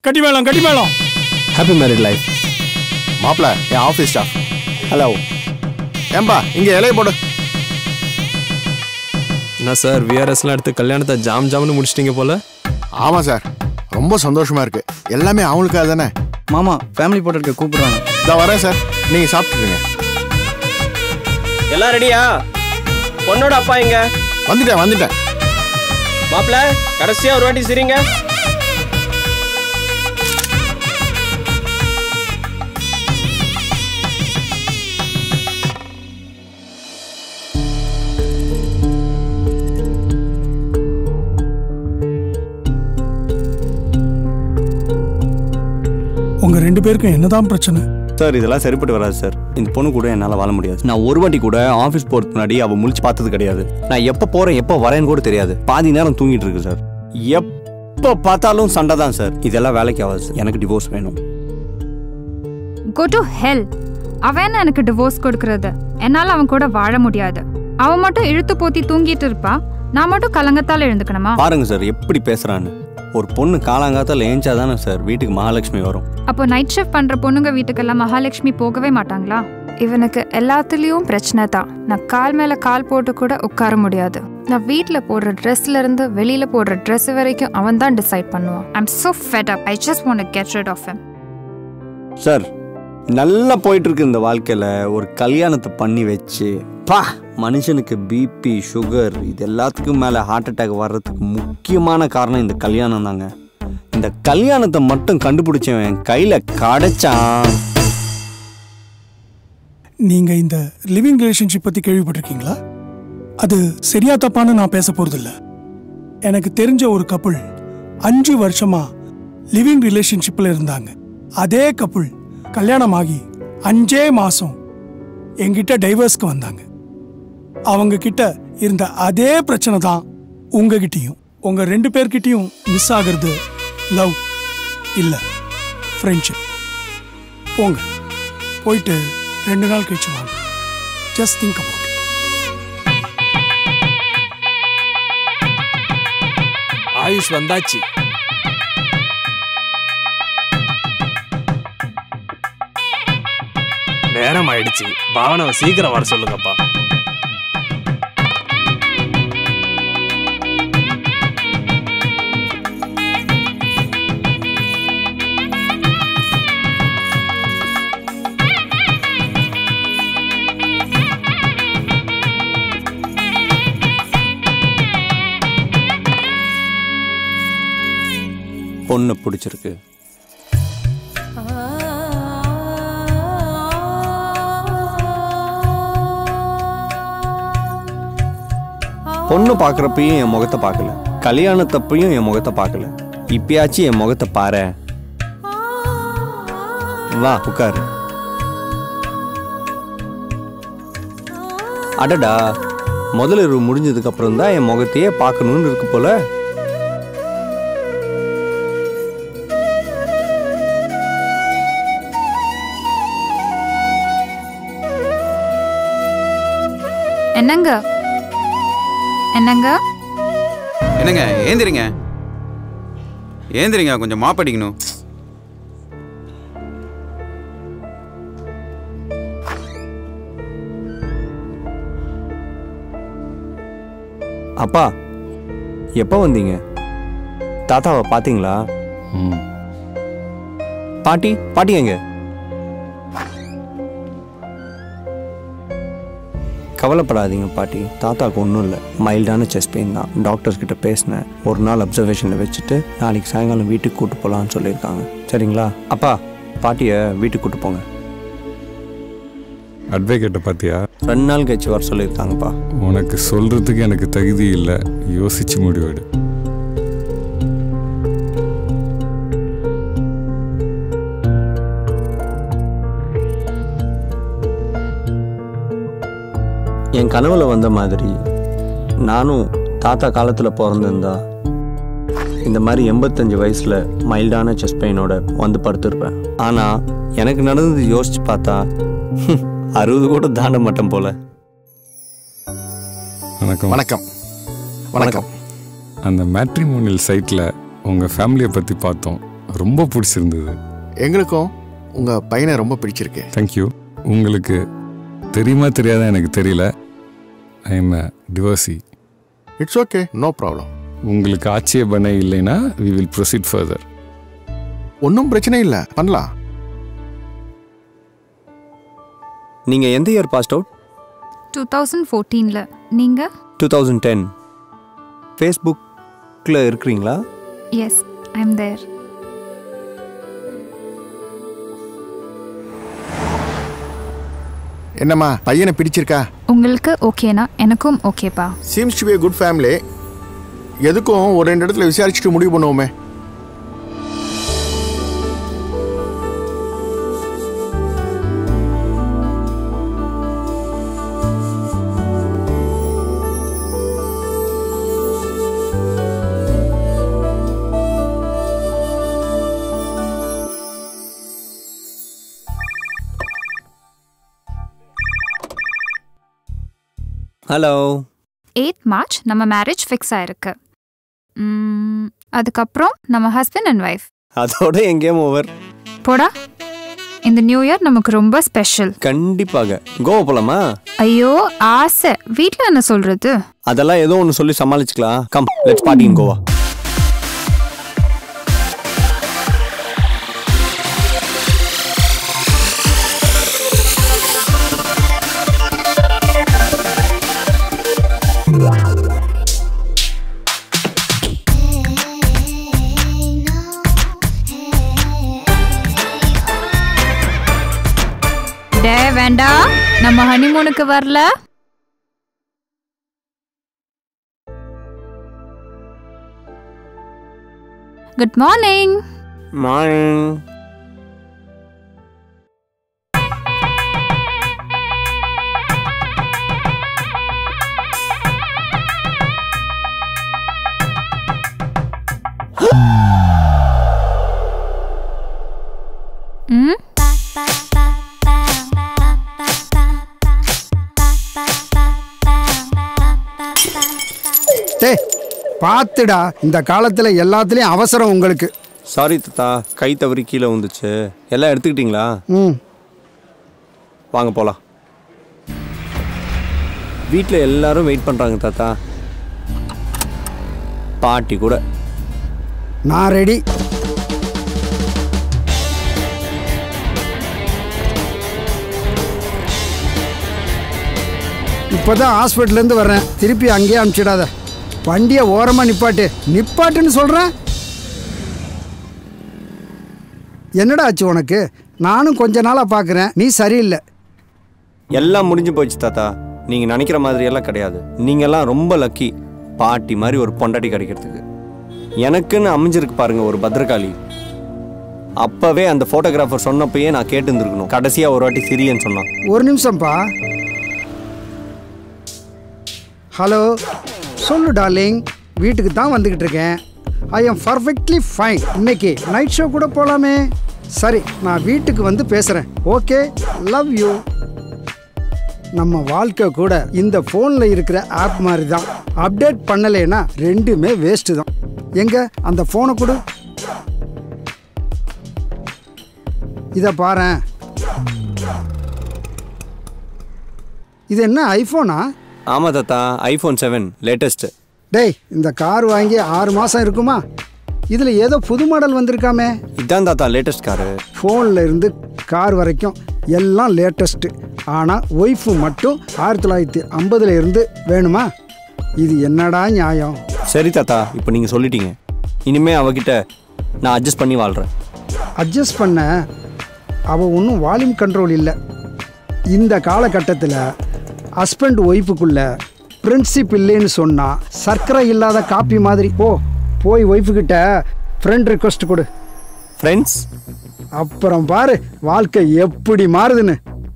கட்டி மேளம் கட்டி மேளம் ஹாப்பி மேரிட் லைஃப் மாப்பிள என் ஆஃபீஸ் ஸ்டாஃப் ஹலோ ஏம்பா இங்க இலைய போடு என்ன சார் விஆர்எஸ்லாம் எடுத்து கல்யாணத்தை ஜாம் ஜாம்னு முடிச்சிட்டீங்க போல ஆமா சார் ரொம்ப சந்தோஷமா இருக்கு எல்லாமே அவங்களுக்காக தானே மாமா ஃபேமிலி போட்டோக்கு கூப்பிடுறாங்க இதோ வரேன் சார் நீங்க சாப்பிட்டுருங்க எல்லாம் ரெடியா பொண்ணோட அப்பா எங்க வந்துட்டேன் வந்துட்டேன் மாப்பிள கடைசியா ஒரு வாட்டி சிரிங்க உங்க ரெண்டு பேருக்கும் என்னதான் பிரச்சனை சார் இதெல்லாம் சரிப்பட்டு வராது சார் இந்த பொண்ணு கூட என்னால் வாழ முடியாது நான் ஒரு வாட்டி கூட ஆஃபீஸ் போகிறதுக்கு முன்னாடி அவள் முழிச்சு பார்த்தது கிடையாது நான் எப்போ போகிறேன் எப்போ வரேன்னு கூட தெரியாது பாதி நேரம் தூங்கிட்டு இருக்கு சார் எப்போ பார்த்தாலும் சண்டை தான் சார் இதெல்லாம் வேலைக்கு ஆகாது சார் எனக்கு டிவோர்ஸ் வேணும் கோ டு ஹெல் அவன் என்ன எனக்கு டிவோர்ஸ் கொடுக்கறது என்னால் அவன் கூட வாழ முடியாது அவன் மட்டும் இழுத்து போத்தி தூங்கிட்டு இருப்பா நான் மட்டும் கலங்கத்தால் எழுந்துக்கணுமா பாருங்க சார் எப்படி பேசுறான்னு ஒரு பொண்ணு காலாங்காத்தால ஏஞ்சா தானே சார் வீட்டுக்கு மகாலட்சுமி வரும் அப்போ நைட் ஷிஃப்ட் பண்ற பொண்ணுங்க வீட்டுக்கெல்லாம் மகாலட்சுமி போகவே மாட்டாங்களா இவனுக்கு எல்லாத்துலேயும் பிரச்சனை தான் நான் கால் மேல கால் போட்டு கூட உட்கார முடியாது நான் வீட்டில் போடுற ட்ரெஸ்ல இருந்து வெளியில போடுற ட்ரெஸ் வரைக்கும் அவன் தான் டிசைட் பண்ணுவான் I'm so fed up I just want to get rid of him sir நல்லா போயிட்டு இருக்கு இந்த வாழ்க்கையில ஒரு கல்யாணத்தை பண்ணி வச்சு பா மனுஷனுக்கு பிபி சுகர் இது எல்லாத்துக்கும் மேல ஹார்ட் அட்டாக் வர்றதுக்கு முக்கியமான காரணம் இந்த கல்யாணம் தாங்க இந்த கல்யாணத்தை மட்டும் கண்டுபிடிச்சவன் கையில கிடைச்சான் நீங்க இந்த லிவிங் ரிலேஷன்ஷிப் பத்தி கேள்விப்பட்டிருக்கீங்களா அது சரியா தப்பான்னு நான் பேச போறதில்ல எனக்கு தெரிஞ்ச ஒரு கப்புள் அஞ்சு வருஷமா லிவிங் ரிலேஷன்ஷிப்ல இருந்தாங்க அதே கப்புள் கல்யாணம் ஆகி அஞ்சே மாசம் என்கிட்ட டைவர்ஸ்க்கு வந்தாங்க அவங்க கிட்ட இருந்த அதே பிரச்சனை தான் உங்ககிட்டயும் உங்க ரெண்டு பேர்கிட்டயும் மிஸ் ஆகிறது லவ் இல்ல ஃப்ரெண்ட்ஷிப் போங்க போயிட்டு ரெண்டு நாள் கழிச்சு வாங்க ஜஸ்ட் திங்க் அபவுட் ஆயுஷ் வந்தாச்சு நேரம் ஆயிடுச்சு பாவனாவை சீக்கிரம் வர சொல்லுங்கப்பா பொண்ணு பிடிச்சிருக்கு பொண்ணு பார்க்குறப்பையும் என் முகத்தை பார்க்கல கல்யாணத்தப்பையும் என் முகத்தை பார்க்கல இப்பயாச்சும் என் முகத்தை பாரு வா உட்காரு அடடா முதல் இரவு முடிஞ்சதுக்கு அப்புறம் தான் என் முகத்தையே பார்க்கணும்னு இருக்கு போல என்னங்க என்னங்க என்னங்க ஏந்திரிங்க ஏந்திரிங்க கொஞ்சம் மாப்படிக்கணும் அப்பா எப்போ வந்தீங்க தாத்தாவை பார்த்தீங்களா பாட்டி பாட்டி எங்க கவலைப்படாதீங்க பாட்டி தாத்தாக்கு ஒன்றும் இல்லை மைல்டான செஸ்ட் பெயின் தான் டாக்டர்ஸ் கிட்ட பேசினேன் ஒரு நாள் அப்சர்வேஷனில் வச்சுட்டு நாளைக்கு சாயங்காலம் வீட்டுக்கு கூட்டு போகலான்னு சொல்லியிருக்காங்க சரிங்களா அப்பா பாட்டியை வீட்டுக்கு கூட்டு போங்க அட்வொகேட்டை பார்த்தியா ரெண்டு நாள் கழிச்சு வர சொல்லியிருக்காங்கப்பா உனக்கு சொல்றதுக்கு எனக்கு தகுதி இல்லை யோசிச்சு முடிவெடு என் கனவுல வந்த மாதிரி நானும் தாத்தா காலத்தில் பிறந்திருந்தா இந்த மாதிரி எண்பத்தஞ்சு வயசில் மைல்டான செஸ்ட் பெயினோட வந்து படுத்திருப்பேன் ஆனால் எனக்கு நடந்தது யோசிச்சு பார்த்தா அறுபது கூட தாண்ட மாட்டேன் போல வணக்கம் வணக்கம் வணக்கம் அந்த மேட்ரிமோனியல் சைட்டில் உங்கள் ஃபேமிலியை பற்றி பார்த்தோம் ரொம்ப பிடிச்சிருந்தது எங்களுக்கும் உங்க பையனை ரொம்ப பிடிச்சிருக்கு தேங்க்யூ உங்களுக்கு தெரியுமா தெரியாதா எனக்கு தெரியல I am divorcee it's okay no problem உங்களுக்கு ஆட்சேபனை இல்லைன்னா வி வில் ப்ரொசீட் ஃபர்தர் ஒன்றும் பிரச்சனை இல்லை பண்ணலாம் நீங்கள் எந்த year passed out two thousand ஃபோர்டீனில் நீங்கள் டூ தௌசண்ட் டென் ஃபேஸ்புக்கில் இருக்கிறீங்களா எஸ் ஐ எம் தேர் என்னம்மா பையனை பிடிச்சிருக்கா உங்களுக்கு ஓகேனா எனக்கும் ஓகேப்பா seems to be good family எதுக்கும் ஒரு ரெண்டு இடத்துல விசாரிச்சுட்டு முடிவு பண்ணுவோமே ஹலோ எயித் மார்ச் நம்ம மேரேஜ் ஃபிக்ஸ் ஆயிருக்கு ம், அதுக்கப்புறம் நம்ம ஹஸ்பண்ட் அண்ட் ஒய்ஃப் அதோட என் கேம் ஓவர் போடா இந்த நியூ இயர் நமக்கு ரொம்ப ஸ்பெஷல் கண்டிப்பாக கோவா போலாமா ஐயோ ஆசை வீட்டில் என்ன சொல்றது அதெல்லாம் ஏதோ ஒன்று சொல்லி சமாளிச்சுக்கலாம் come let's party in Goa டே வேண்டாம் நம்ம ஹனிமூனுக்கு வரல குட் மார்னிங் மார்னிங் ம் டேய் பார்த்துடா இந்த காலத்தில் எல்லாத்துலேயும் அவசரம் உங்களுக்கு சாரி தாத்தா கை தவறி கீழே வந்துச்சு எல்லாம் எடுத்துக்கிட்டீங்களா ம் வாங்க போலாம் வீட்டில் எல்லாரும் வெயிட் பண்ணுறாங்க தாத்தா பாட்டி கூட நான் ரெடி இப்போதான் ஹாஸ்பிட்டல்லேருந்து வர்றேன் திருப்பி அங்கேயே அனுப்பிச்சிடாத வண்டியை ஓரமாக நிப்பாட்டு நிப்பாட்டுன்னு சொல்கிறேன் என்னடா ஆச்சு உனக்கு நானும் கொஞ்ச நாளாக பார்க்குறேன் நீ சரியில்லை எல்லாம் முடிஞ்சு போச்சு தாத்தா நீங்கள் நினைக்கிற மாதிரி எல்லாம் கிடையாது நீங்கெல்லாம் ரொம்ப லக்கி பாட்டி மாதிரி ஒரு பொண்டாட்டி கிடைக்கிறதுக்கு எனக்குன்னு அமைஞ்சிருக்கு பாருங்க ஒரு பத்ரகாளி அப்பவே அந்த ஃபோட்டோகிராஃபர் சொன்னப்பயே நான் கேட்டு இருந்திருக்கணும் கடைசியாக ஒரு வாட்டி சிரியன்னு சொன்னான் ஒரு நிமிஷம்ப்பா ஹலோ சொல்லு டார்லிங் வீட்டுக்கு தான் வந்துக்கிட்டு இருக்கேன் ஐ எம் பர்ஃபெக்ட்லி ஃபைன் இன்னைக்கு நைட் ஷோ கூட போகலாமே சரி நான் வீட்டுக்கு வந்து பேசுகிறேன் ஓகே லவ் யூ நம்ம வாழ்க்கை கூட இந்த ஃபோனில் இருக்கிற ஆப் மாதிரி தான் அப்டேட் பண்ணலைன்னா ரெண்டுமே வேஸ்ட்டு தான் எங்க அந்த ஃபோனை கொடு இதை பாரேன் இது என்ன ஐஃபோனா ஆமாம் தாத்தா ஐஃபோன் செவன் லேட்டஸ்ட்டு டேய் இந்த கார் வாங்கி ஆறு மாதம் இருக்குமா இதில் ஏதோ புது மாடல் வந்திருக்காமே இதான் தாத்தா லேட்டஸ்ட் காரு ஃபோனில் இருந்து கார் வரைக்கும் எல்லாம் லேட்டஸ்ட்டு ஆனால் ஒய்ஃபு மட்டும் ஆயிரத்தி தொள்ளாயிரத்தி ஐம்பதுல இருந்து வேணுமா இது என்னடா நியாயம் சரி தாத்தா இப்போ நீங்கள் சொல்லிட்டீங்க இனிமே அவகிட்ட நான் அட்ஜஸ்ட் பண்ணி வாழ்கிறேன் அட்ஜஸ்ட் பண்ண அவள் ஒன்றும் வால்யூம் கண்ட்ரோல் இல்லை இந்த காலகட்டத்தில் ஹஸ்பண்ட் ஒய்ஃபுக்குள்ள ஃப்ரெண்ட்ஷிப் இல்லைன்னு சொன்னால் சர்க்கரை இல்லாத காப்பி மாதிரி போ போய் ஒய்ஃபுக்கிட்ட ஃப்ரெண்ட் ரிக்வஸ்ட் கொடு ஃப்ரெண்ட்ஸ் அப்புறம் பாரு வாழ்க்கை எப்படி மாறுதுன்னு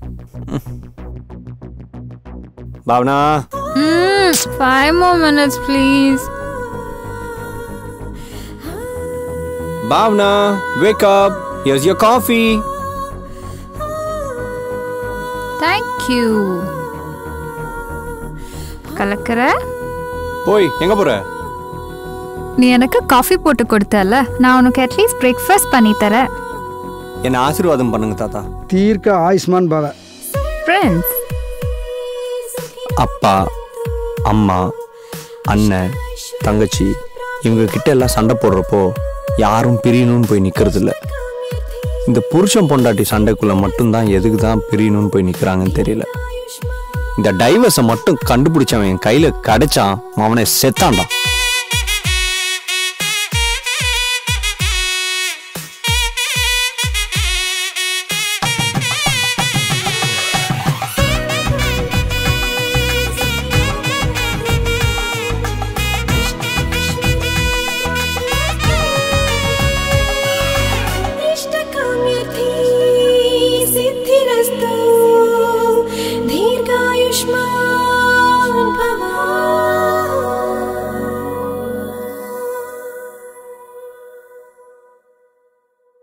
Bhavana hmm five more minutes please Bhavana wake up here's your coffee thank you கலக்கிற போய் எங்கே போகிற நீ எனக்கு காஃபி போட்டு கொடுத்தல நான் உனக்கு அட்லீஸ்ட் பிரேக்ஃபாஸ்ட் பண்ணி தரேன் என்னை ஆசீர்வாதம் பண்ணுங்க தாத்தா தீர்க்க ஆயுஷ்மான் பாவ ஃப்ரெண்ட்ஸ் அப்பா அம்மா அண்ணன் தங்கச்சி இவங்க கிட்ட எல்லாம் சண்டை போடுறப்போ யாரும் பிரியணும்னு போய் நிற்கிறது இல்ல இந்த புருஷன் பொண்டாட்டி சண்டைக்குள்ள மட்டும்தான் எதுக்கு தான் பிரியணும்னு போய் நிற்கிறாங்கன்னு தெரியல இந்த டைவர்ஸை மட்டும் கண்டுபிடிச்சவன் என் கையில் கிடைச்சான் அவனை செத்தான்டான்